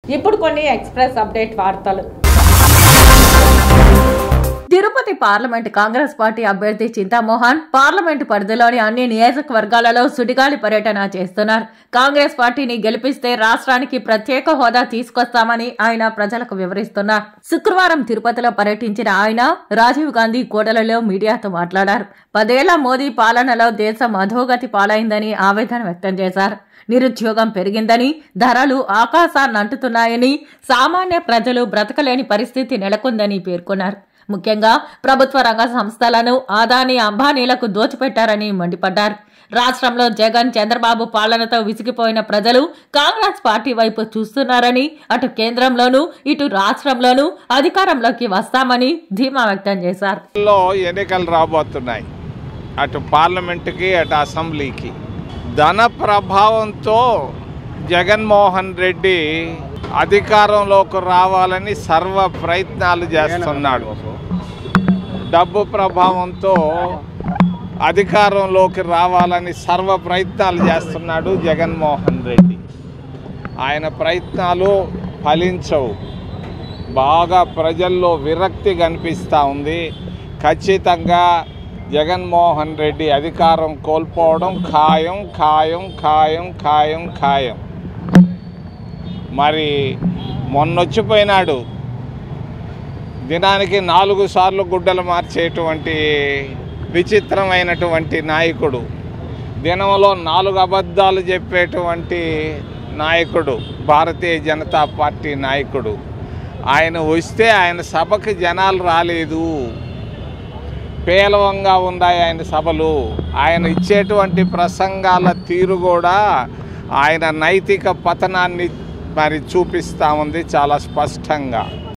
ఇప్పుడు కొన్ని express update వార్తలు తిరుపతి పార్లమెంట్ కాంగ్రెస్ పార్టీ అభ్యర్థి చింతామోహన్ పార్లమెంటు పరిధిలోని అన్ని నియోజకవర్గాలలో సుడిగాలి పర్యటన చేస్తున్నారు కాంగ్రెస్ పార్టీని గెలిపిస్తే రాష్ట్రానికి ప్రత్యేక హోదా తీసుకొస్తామని ఆయన ప్రజలకు వివరిస్తున్నారు శుక్రవారం తిరుపతిలో పర్యటించిన ఆయన రాజీవ్ గాంధీ కూడలలో మీడియాతో మాట్లాడారు పదేళ్ల మోదీ పాలనలో దేశం అధోగతి పాలైందని ఆవేదన వ్యక్తం చేశారు నిరుద్యోగం పెరిగిందని ధరలు ఆకాశాన్ని అంటుతున్నాయని సామాన్య ప్రజలు బ్రతకలేని పరిస్థితి నెలకొందని పేర్కొన్నారు ముఖ్యంగా ప్రభుత్వ రంగ సంస్థలను ఆదాని అంబానీలకు దోచిపెట్టారని మండిపడ్డారు రాష్ట్రంలో జగన్ చంద్రబాబు పాలనతో విసిగిపోయిన ప్రజలు కాంగ్రెస్ పార్టీ వైపు చూస్తున్నారని అటు కేంద్రంలోనూ ఇటు రాష్ట్రంలోనూ అధికారంలోకి వస్తామని ధీమా వ్యక్తం చేశారు లో ఎన్నికలు రాబోతున్నాయి అటు పార్లమెంటుకి అటు అసెంబ్లీకి ధన ప్రభావంతో జగన్మోహన్ రెడ్డి అధికారంలోకి రావాలని సర్వ ప్రయత్నాలు చేస్తున్నాడు డబ్బు ప్రభావంతో అధికారంలోకి రావాలని సర్వ ప్రయత్నాలు చేస్తున్నాడు జగన్మోహన్ రెడ్డి ఆయన ప్రయత్నాలు ఫలించవు బాగా ప్రజల్లో విరక్తి కనిపిస్తూ ఉంది ఖచ్చితంగా జగన్మోహన్ రెడ్డి అధికారం కోల్పోవడం ఖాయం ఖాయం ఖాయం ఖాయం ఖాయం మరి మొన్నొచ్చిపోయినాడు దినానికి నాలుగు సార్లు గుడ్డలు మార్చేటువంటి విచిత్రమైనటువంటి నాయకుడు దినంలో నాలుగు అబద్ధాలు చెప్పేటువంటి నాయకుడు భారతీయ జనతా పార్టీ నాయకుడు ఆయన వస్తే ఆయన సభకి జనాలు రాలేదు పేలవంగా ఉన్నాయి ఆయన సభలు ఆయన ఇచ్చేటువంటి ప్రసంగాల తీరు కూడా ఆయన నైతిక పతనాన్ని మరి చూపిస్తూ ఉంది చాలా స్పష్టంగా